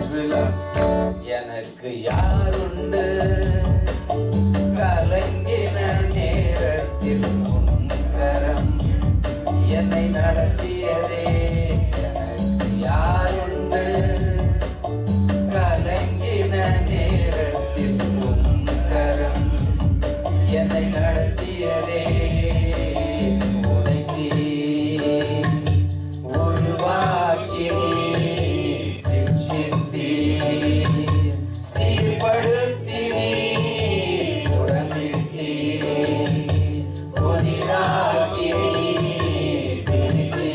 எனக்கு யாருண்டு கலங்கின நேரத்தில் உன்கரம் என்னை நடத்தியதே எனக்கு யாருண்டு கலங்கின நேரத்தில் உன்கரம் என்னை நடத்தியதே உனக்கே உருவாக்கி சிக்ஷித்தி சீர்படுத்தி உடனிட்டி புதிதாக்கி பிரித்தி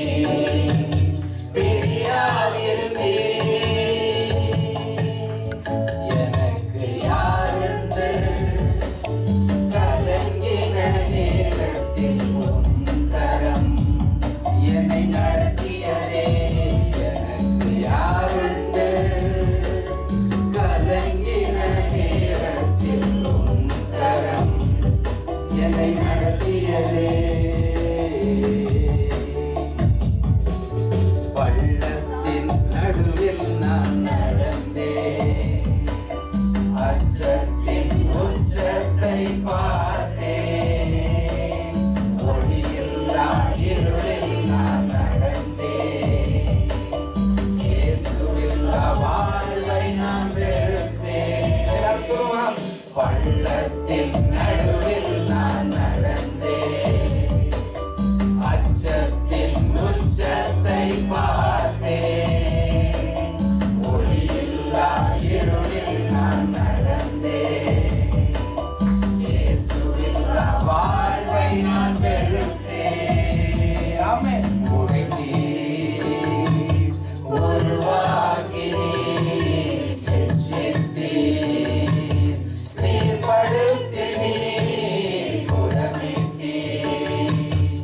பிரியாதிருந்தே எனக்கு யாருண்டு கலங்கின நேரத்தில் உன் கரம் என்னை நடத்தியதே எனக்கு யாருண்டு கலங்கின நேரத்தில் உன் கரம் என்னை நடத்தியதே பள்ளத்தின் நடுவில் நான் நடந்தேன் அச்சத்தின் உச்சத்தை பார்த்தேன் ஒளியில்லா இருளில் நான் நடந்தேன் இயேசுவில்லா வாழ்வை நான் வெறுத்தேன் எல்லாரும் சொல்லுவோம். பள்ளத்தின் நடுவில் நான் நடந்தேன் அச்சத்தின் உச்சத்தை பார்த்தேன் ஒளியில்லா இருளில் நான் நடந்தேன் இயேசுவில்லா வாழ்வை நான் வெறுத்தேன் ஆமென் உடைத்தீர் உருவாக்கினீர் செஞ்சித்தீர் சீர்படுத்தினீர் குணமிட்டீர்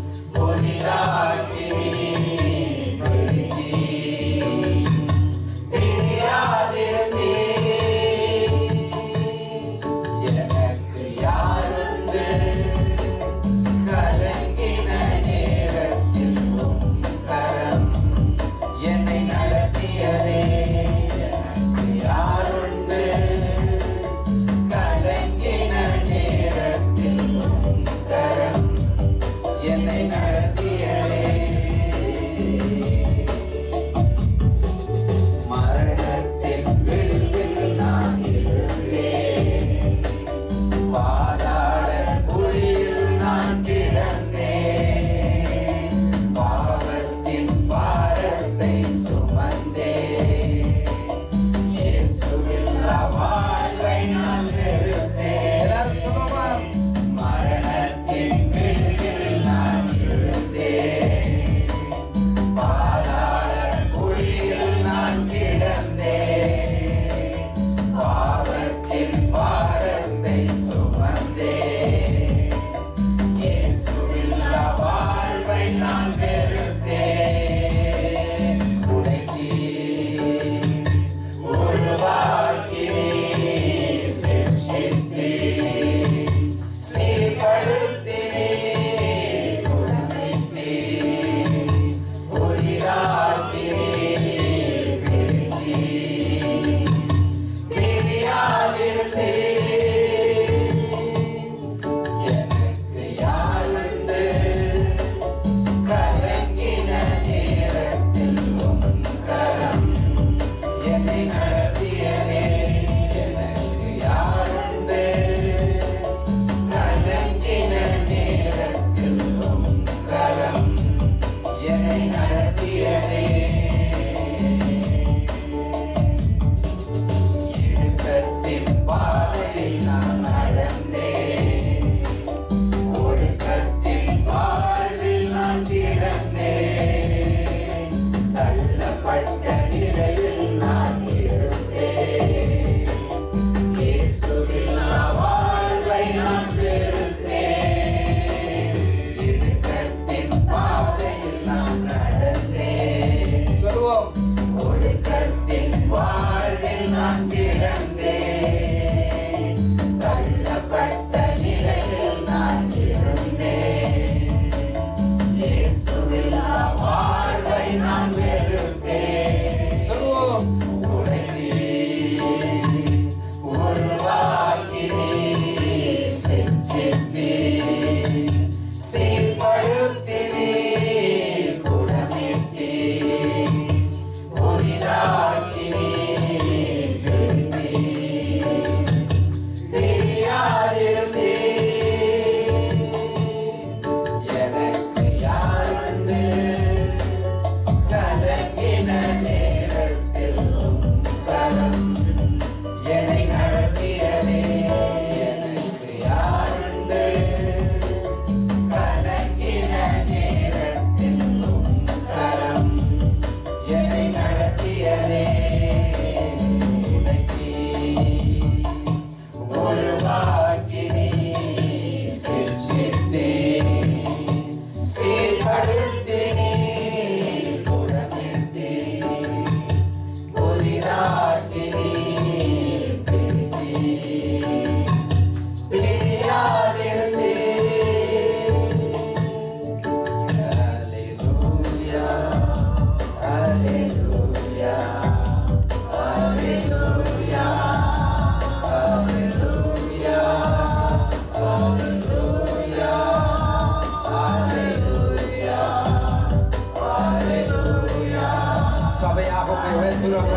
புதிதாக்கினீர் பிரித்தீர் பிரியாதிருந்தீர் எனக்கு யாருண்டு கலங்கின நேரத்தில் உன் கரம் என்னை நடத்தியதே எனக்கு யாருண்டு கலங்கின நேரத்தில் உன் கரம் என்னை நடத்தியதே மரணத்தின் விளிம்பில் நான் இருந்தேன் பாதாள குழியில் நான் கிடந்தேன் பாவத்தின் பாரத்தை சுமந்தேன் இயேசுவில்லா வாழ்வை நான் வெறுத்தேன் எல்லாரும் சொல்லுவோம். மரணத்தின் விளிம்பில் நான் இருந்தேன் பாதாள குழியில் நான் கிடந்தேன் பாவத்தின் பாரத்தை சுமந்தேன் இயேசுவில்லா வாழ்வை நான் வெறுத்தேன் உடைத்தீர் உருவாக்கினீர் சிக்ஷித்தீர் சீர்படுத்தினீர் குணமிட்டீர் புதிதாக்கினீர் பிரித்தீர் பிரியாதிருந்தீர் எனக்கு யாருண்டு கலங்கின நேரத்தில் உன் கரம் என்னை நடத்தியதே எனக்கு யாருண்டு கலங்கின நேரத்தில் உன் கரம் என்னை நடத்தியதே இடுக்கத்தின் பாதையில் நான் நடந்தேன் ஒடுக்கத்தின் வாழ்வில் நான் கிடந்தேன் தள்ளப்பட்ட நிலையில் நான் இருந்தேன்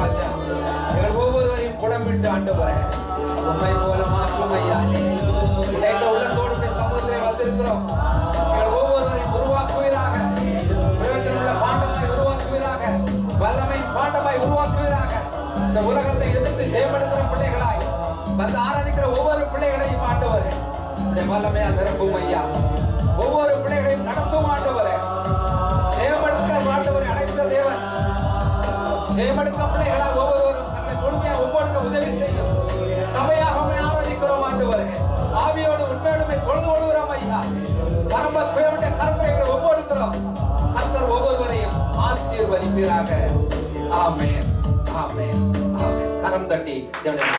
ராஜா எங்கள் ஒவ்வொருவரையும் குடமிட்டு ஆண்டவரே உண்மை போல மாற்றும் ஐயா உடைந்த உள்ளத்தோடு உடைய சமூகத்திலே வந்திருக்கிறோம் எங்கள் ஒவ்வொருவரையும் உருவாக்குவீராக பிரயோஜனமுள்ள பாண்டமாய் உருவாக்குவீராக வல்லமை பாண்டமாய் உருவாக்குவீராக இந்த உலகத்தை எதிர்த்து ஜெயமெடுக்கிற பிள்ளைகளாய் வந்து ஆராதிக்கிற ஒவ்வொரு பிள்ளைகளையும் ஆண்டவரே உடைய வல்லமையா நிரப்பும் ஐயா ஒவ்வொரு பிள்ளைகளையும் நடத்தும் ஆண்டவரே ஜெயமெடுக்க ஆண்டவரை அழைத்த தேவன் ஜெயமெடுக்க பிள்ளைகளா ஒவ்வொருவரும் தங்களை முழுமையா ஒவ்வொருக்க உதவி செய்யும் சபையாக உம்மை ஆராதிக்கிறோம் ஆண்டவரே ஆவியோடு உண்மையோடுமே தொழுது கொள்கிறோம் ஐயா பரம தேவனுடைய கருத்தை ஒவ்வொருக்கிறோம் கர்த்தர் ஒவ்வொருவரையும் ஆசீர்வதிப்பீராக ஆமென் ஆமென் ஆமென் கரம் தட்டி தேவனுடைய